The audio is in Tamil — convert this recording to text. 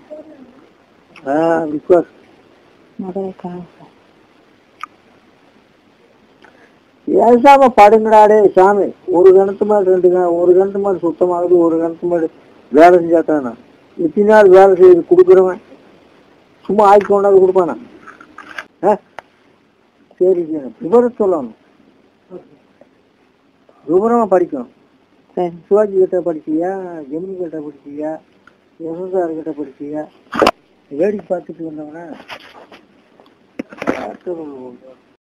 ஆ பிகாஸ் ஏசாம படுங்கடாடே சாமி ஒரு கிணத்து மாதிரி ரெண்டு கிண- ஒரு கிணத்து மாதிரி சுத்தமாகுது ஒரு கிணத்து மாதிரி வேலை செஞ்சாத்தானா எத்தனை நாள் வேலை செய்து கொடுக்குறவன் சும்மா ஆக்கி கொண்டாந்து கொடுப்பானா ஆ? சரி சரி விவரம் சொல்லணும் விவரமா படிக்கணும் சரி சிவாஜி கிட்ட படிச்சியா ஜெமினி கிட்ட படிச்சியா யசோதார் கிட்ட படிச்சியா வேடிக்கை பார்த்துட்டு வந்தவன